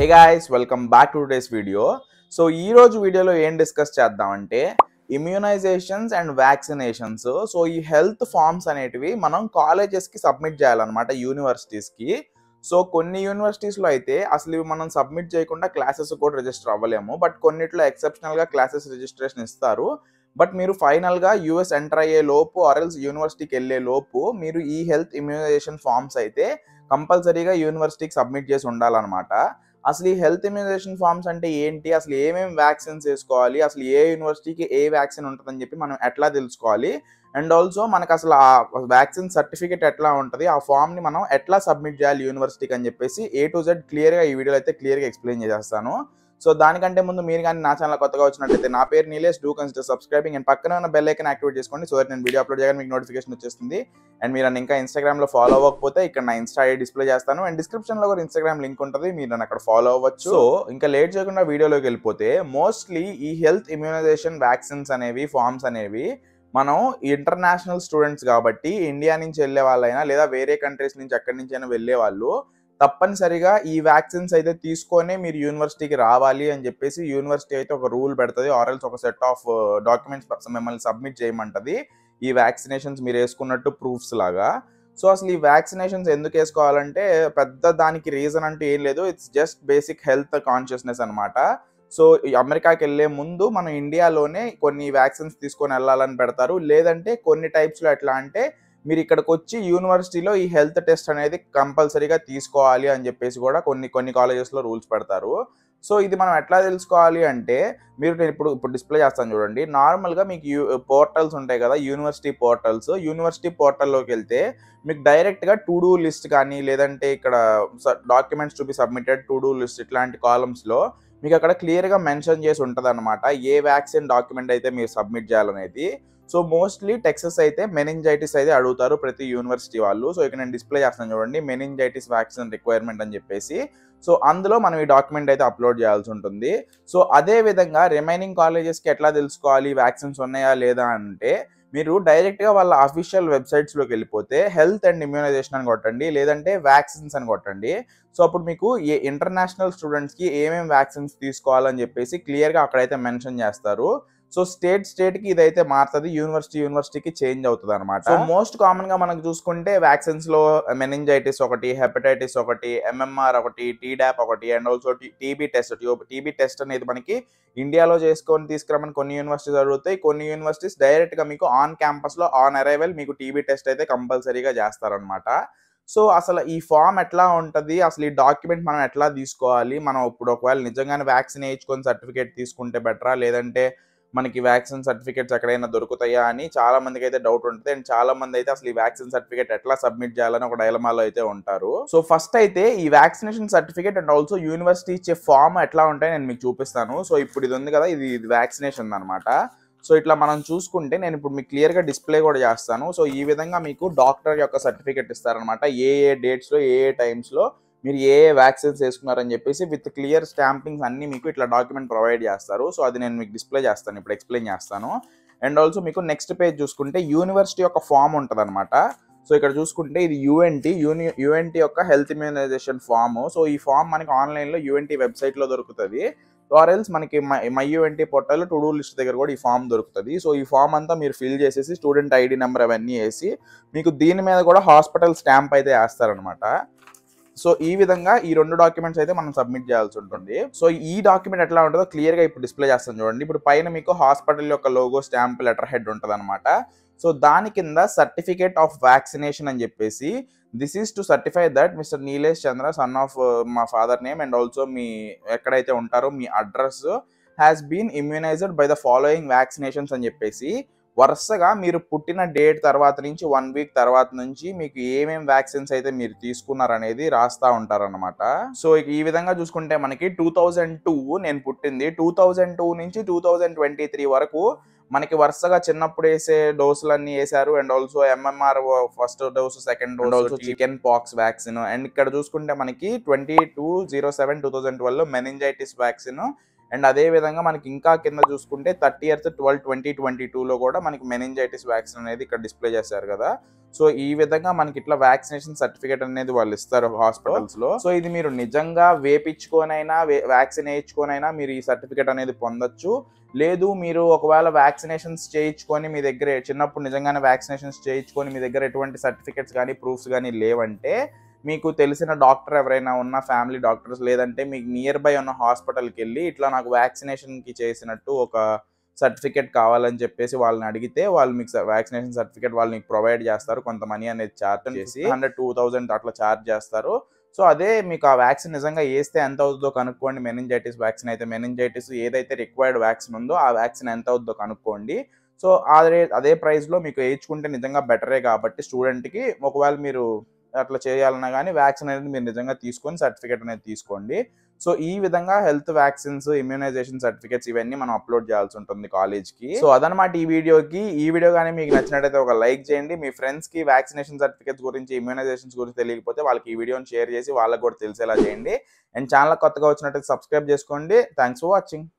hey guys welcome back to today's video so ఈ రోజు వీడియోలో ఏం డిస్కస్ చేద్దామంటే ఇమ్యూనైజేషన్స్ అండ్ వ్యాక్సినేషన్స్ సో ఈ హెల్త్ ఫార్మ్స్ అనేటివి మనం కాలేజెస్కి సబ్మిట్ చేయాలన్నమాట యూనివర్సిటీస్కి సో కొన్ని యూనివర్సిటీస్లో అయితే అసలు ఇవి మనం సబ్మిట్ చేయకుండా క్లాసెస్ కూడా రిజిస్టర్ అవ్వలేము బట్ కొన్నిట్లో ఎక్సెప్షనల్గా క్లాసెస్ రిజిస్ట్రేషన్ ఇస్తారు బట్ మీరు ఫైనల్గా యూఎస్ ఎంటర్ అయ్యే లోపు ఆర్ఎల్స్ యూనివర్సిటీకి వెళ్ళే లోపు మీరు ఈ హెల్త్ ఇమ్యూనైజేషన్ ఫార్మ్స్ అయితే కంపల్సరీగా యూనివర్సిటీకి సబ్మిట్ చేసి ఉండాలన్నమాట అసలు ఈ హెల్త్ ఇమ్యూనైజేషన్ ఫార్మ్స్ అంటే ఏంటి అసలు ఏమేమి వ్యాక్సిన్స్ వేసుకోవాలి అసలు ఏ యూనివర్సిటీకి ఏ వ్యాక్సిన్ ఉంటుందని చెప్పి మనం ఎట్లా తెలుసుకోవాలి అండ్ ఆల్సో మనకు అసలు ఆ వ్యాక్సిన్ సర్టిఫికేట్ ఎట్లా ఉంటుంది ఆ ఫామ్ని మనం ఎట్లా సబ్మిట్ చేయాలి యూనివర్సిటీకి అని చెప్పేసి ఏ టు జెడ్ క్లియర్గా ఈ వీడియోలో అయితే క్లియర్గా ఎక్స్ప్లెయిన్ చేసేస్తాను సో దానికంటే ముందు మీరు కానీ నా ఛానల్ కొత్తగా వచ్చినట్లయితే నా పేరు Nilesh do consider subscribing and పక్కన ఉన్న బెల్ ఐకన్ యాక్టివేట్ చేసుకోండి సో దట్ నేను వీడియో అప్లోడ్ చేయగానే మీకు నోటిఫికేషన్ వచ్చేస్తుంది అండ్ మీరు నన్ను ఇంకా ఇన్స్టాగ్రామ్లో ఫాలో అవ్వకపోతే ఇక్కడ నా ఇన్స్టా ఐడి డిస్ప్లే చేస్తాను అండ్ డిస్క్రిప్షన్లో కూడా ఇన్స్టాగ్రామ్ లింక్ ఉంటుంది మీరు నన్ను అక్కడ ఫాలో అవ్వచ్చు సో ఇంకా లేట్ చేయకుండా వీడియోలోకి వెళ్ళిపోతే మోస్ట్లీ ఈ హెల్త్ ఇమ్యూనైజేషన్ వ్యాక్సిన్స్ అనేవి ఫార్మ్స్ అనేవి మనం ఇంటర్నేషనల్ స్టూడెంట్స్ కాబట్టి ఇండియా నుంచి వెళ్ళే వాళ్ళైనా లేదా వేరే కంట్రీస్ నుంచి ఎక్కడి నుంచి అయినా వెళ్ళే వాళ్ళు తప్పనిసరిగా ఈ వ్యాక్సిన్స్ అయితే తీసుకొనే మీరు యూనివర్సిటీకి రావాలి అని చెప్పేసి యూనివర్సిటీ అయితే ఒక రూల్ పెడుతుంది ఆర్ఎల్స్ ఒక సెట్ ఆఫ్ డాక్యుమెంట్స్ మిమ్మల్ని సబ్మిట్ చేయమంటది ఈ వ్యాక్సినేషన్స్ మీరు వేసుకున్నట్టు ప్రూఫ్స్ లాగా సో అసలు ఈ వ్యాక్సినేషన్స్ ఎందుకు వేసుకోవాలంటే పెద్ద దానికి రీజన్ అంటే ఏం లేదు it's just basic health consciousness అనమాట సో అమెరికాకి వెళ్ళే ముందు మనం ఇండియాలోనే కొన్ని వ్యాక్సిన్స్ తీసుకొని వెళ్ళాలని పెడతారు లేదంటే కొన్ని టైప్స్లో ఎట్లా అంటే మీరు ఇక్కడికి వచ్చి యూనివర్సిటీలో ఈ హెల్త్ టెస్ట్ అనేది కంపల్సరీగా తీసుకోవాలి అని చెప్పేసి కూడా కొన్ని కొన్ని కాలేజెస్లో రూల్స్ పెడతారు సో ఇది మనం ఎట్లా తెలుసుకోవాలి అంటే మీరు నేను ఇప్పుడు ఇప్పుడు డిస్ప్లే చేస్తాను చూడండి నార్మల్గా మీకు యూ పోర్టల్స్ ఉంటాయి కదా యూనివర్సిటీ పోర్టల్స్ యూనివర్సిటీ పోర్టల్లోకి వెళ్తే మీకు డైరెక్ట్గా టు డూ లిస్ట్ కానీ లేదంటే ఇక్కడ documents to be submitted to do list ఇట్లాంటి కాలమ్స్లో మీకు అక్కడ క్లియర్గా మెన్షన్ చేసి ఉంటుంది అనమాట ఏ వ్యాక్సిన్ డాక్యుమెంట్ అయితే మీరు సబ్మిట్ చేయాలనేది సో మోస్ట్లీ టెక్సస్ అయితే మెనింజైటిస్ అయితే అడుగుతారు ప్రతి యూనివర్సిటీ వాళ్ళు సో ఇక్కడ నేను డిస్ప్లే చేస్తాను చూడండి మెనింజైటిస్ వ్యాక్సిన్ రిక్వైర్మెంట్ అని చెప్పేసి సో అందులో మనం ఈ డాక్యుమెంట్ అయితే అప్లోడ్ చేయాల్సి ఉంటుంది సో అదే విధంగా రిమైనింగ్ కాలేజెస్కి ఎట్లా తెలుసుకోవాలి వ్యాక్సిన్స్ ఉన్నాయా లేదా అంటే మీరు డైరెక్ట్గా వాళ్ళ అఫీషియల్ వెబ్సైట్స్లోకి వెళ్ళిపోతే హెల్త్ అండ్ ఇమ్యూనైజేషన్ అని కొట్టండి లేదంటే వ్యాక్సిన్స్ అని కొట్టండి సో అప్పుడు మీకు ఏ ఇంటర్నేషనల్ స్టూడెంట్స్కి ఏమేమి వ్యాక్సిన్స్ తీసుకోవాలని చెప్పేసి క్లియర్గా అక్కడైతే మెన్షన్ చేస్తారు సో స్టేట్ స్టేట్ కి ఇదైతే మారుతుంది యూనివర్సిటీ యూనివర్సిటీకి చేంజ్ అవుతుంది అనమాట సో మోస్ట్ కామన్ గా మనకు చూసుకుంటే వ్యాక్సిన్స్ లో మెనింజైటిస్ ఒకటి హెపటైటిస్ ఒకటి ఎంఎంఆర్ ఒకటి టీడాప్ ఒకటి and also TB test TB test అనేది మనకి ఇండియాలో చేసుకొని తీసుకురమని కొన్ని యూనివర్సిటీస్ అడుగుతాయి కొన్ని యూనివర్సిటీస్ డైరెక్ట్ గా మీకు ఆన్ క్యాంపస్ లో ఆన్ అరైవల్ మీకు టీబీ టెస్ట్ అయితే కంపల్సరీగా చేస్తారనమాట సో అసలు ఈ ఫామ్ ఎట్లా ఉంటుంది అసలు ఈ డాక్యుమెంట్ మనం ఎట్లా తీసుకోవాలి మనం ఇప్పుడు ఒకవేళ నిజంగానే వ్యాక్సిన్ వేయించుకొని సర్టిఫికేట్ తీసుకుంటే బెటరా లేదంటే మనకి వ్యాక్సిన్ సర్టిఫికేట్స్ ఎక్కడైనా దొరుకుతాయా అని చాలా మందికి అయితే డౌట్ ఉంటుంది అండ్ చాలా మంది అయితే అసలు ఈ వ్యాక్సిన్ సర్టిఫికేట్ ఎట్లా సబ్మిట్ చేయాలని ఒక డైలమాలో అయితే ఉంటారు సో ఫస్ట్ అయితే ఈ vaccination certificate and also university ఇచ్చే ఫామ్ ఎట్లా ఉంటాయి నేను మీకు చూపిస్తాను సో ఇప్పుడు ఇది ఉంది కదా ఇది ఇది వ్యాక్సినేషన్ అనమాట సో ఇట్లా మనం చూసుకుంటే నేను ఇప్పుడు మీకు క్లియర్గా డిస్ప్లే కూడా చేస్తాను సో ఈ విధంగా మీకు డాక్టర్ యొక్క సర్టిఫికేట్ ఇస్తారనమాట ఏ ఏ డేట్స్లో ఏ ఏ టైమ్స్లో మీరు ఏ ఏ వ్యాక్సిన్స్ వేసుకున్నారని చెప్పేసి విత్ క్లియర్ స్టాంపింగ్స్ అన్ని మీకు ఇట్లా డాక్యుమెంట్ ప్రొవైడ్ చేస్తారు సో అది నేను మీకు డిస్ప్లే చేస్తాను ఇప్పుడు ఎక్స్ప్లెయిన్ చేస్తాను అండ్ ఆల్సో మీకు నెక్స్ట్ పేజ్ చూసుకుంటే యూనివర్సిటీ యొక్క ఫామ్ ఉంటుంది అనమాట సో ఇక్కడ చూసుకుంటే ఇది యూఎన్టీ యూని యూఎన్టీ యొక్క హెల్త్ ఇమ్యూనైజేషన్ ఫామ్ సో ఈ ఫామ్ మనకి ఆన్లైన్లో యూఎన్టీ వెబ్సైట్లో దొరుకుతుంది ఆర్ఎల్స్ మనకి my UNT portal to do list దగ్గర కూడా ఈ ఫామ్ దొరుకుతుంది సో ఈ ఫామ్ అంతా మీరు ఫిల్ చేసేసి స్టూడెంట్ ఐడి నెంబర్ అవన్నీ వేసి మీకు దీని మీద కూడా హాస్పిటల్ స్టాంప్ అయితే వేస్తారనమాట సో ఈ విధంగా ఈ రెండు డాక్యుమెంట్స్ అయితే మనం సబ్మిట్ చేయాల్సి ఉంటుంది సో ఈ డాక్యుమెంట్ ఎట్లా ఉంటుందో క్లియర్గా ఇప్పుడు డిస్ప్లే చేస్తాను చూడండి ఇప్పుడు పైన మీకు హాస్పిటల్ యొక్క లోగో స్టాంప్ లెటర్ హెడ్ ఉంటుంది అనమాట సో దాని కింద సర్టిఫికేట్ ఆఫ్ వ్యాక్సినేషన్ అని చెప్పేసి this is to certify that mister Nilesh Chandra son of మా ఫాదర్ నేమ్ అండ్ ఆల్సో మీ ఎక్కడైతే ఉంటారో మీ address has been immunized by the following vaccinations అని చెప్పేసి వరుసగా మీరు పుట్టిన డేట్ తర్వాత నుంచి వన్ వీక్ తర్వాత నుంచి మీకు ఏమేం వ్యాక్సిన్స్ అయితే మీరు తీసుకున్నారనేది రాస్తా ఉంటారనమాట సో ఈ విధంగా చూసుకుంటే మనకి టూ థౌజండ్ టూ నేను పుట్టింది టూ థౌజండ్ టూ నుంచి టూ థౌజండ్ ట్వంటీ త్రీ వరకు మనకి వరుసగా చిన్నప్పుడు వేసే డోసులన్నీ వేసారు and also MMR first dose second dose also chickenpox vaccine and ఇక్కడ చూసుకుంటే మనకి twenty two zero seven two thousand twelve meningitis vaccine and అదే విధంగా మనకి ఇంకా కింద చూసుకుంటే thirty years twelve twenty twenty టూలో కూడా మనకి మెనింజైటిస్ వ్యాక్సిన్ అనేది ఇక్కడ డిస్ప్లే చేశారు కదా సో ఈ విధంగా మనకి ఇట్లా వ్యాక్సినేషన్ సర్టిఫికేట్ అనేది వాళ్ళు ఇస్తారు హాస్పిటల్స్ లో సో ఇది మీరు నిజంగా వేపించుకోనైనా వ్యాక్సిన్ వేయించుకోనైనా మీరు ఈ సర్టిఫికేట్ అనేది పొందొచ్చు లేదు మీరు ఒకవేళ వ్యాక్సినేషన్స్ చేయించుకొని మీ దగ్గర చిన్నప్పుడు నిజంగానే వ్యాక్సినేషన్స్ చేయించుకొని మీ దగ్గర ఎటువంటి సర్టిఫికేట్స్ కానీ ప్రూఫ్స్ కానీ లేవంటే మీకు తెలిసిన డాక్టర్ ఎవరైనా ఉన్న ఫ్యామిలీ డాక్టర్స్ లేదంటే మీకు నియర్ బై ఉన్న హాస్పిటల్కి వెళ్ళి ఇట్లా నాకు వ్యాక్సినేషన్కి చేసినట్టు ఒక సర్టిఫికేట్ కావాలని చెప్పేసి వాళ్ళని అడిగితే వాళ్ళు మీకు వ్యాక్సినేషన్ సర్టిఫికేట్ వాళ్ళు మీకు ప్రొవైడ్ చేస్తారు కొంత మనీ అనేది ఛార్జ్ చేసి హండ్రెడ్ టూ థౌజండ్ అట్లా ఛార్జ్ చేస్తారు సో అదే మీకు ఆ వ్యాక్సిన్ నిజంగా వేస్తే ఎంత అవుతుందో కనుక్కోండి మెనింజైటిస్ వ్యాక్సిన్ అయితే మెనింజైటిస్ ఏదైతే రిక్వైర్డ్ వ్యాక్సిన్ ఉందో ఆ వ్యాక్సిన్ ఎంత అవుతుందో కనుక్కోండి సో అదే అదే ప్రైస్లో మీకు వేయించుకుంటే నిజంగా బెటరే కాబట్టి స్టూడెంట్కి ఒకవేళ మీరు అట్లా చేయాలన్నా కానీ వ్యాక్సిన్ అనేది మీరు నిజంగా తీసుకొని సర్టిఫికేట్ అనేది తీసుకోండి సో ఈ విధంగా హెల్త్ వ్యాక్సిన్స్ ఇమ్యూనైజేషన్ సర్టిఫికేట్స్ ఇవన్నీ మనం అప్లోడ్ చేయాల్సి ఉంటుంది కాలేజ్కి సో అదనమాట ఈ వీడియోకి ఈ వీడియో కానీ మీకు నచ్చినట్టయితే ఒక లైక్ చేయండి మీ ఫ్రెండ్స్కి వ్యాక్సినేషన్ సర్టిఫికేట్స్ గురించి ఇమ్యూనైజేషన్స్ గురించి తెలియకపోతే వాళ్ళకి ఈ వీడియోని షేర్ చేసి వాళ్ళకి కూడా తెలిసేలా చేయండి అండ్ ఛానల్ కొత్తగా వచ్చినట్టయితే సబ్స్క్రైబ్ చేసుకోండి థ్యాంక్స్ ఫర్ వాచింగ్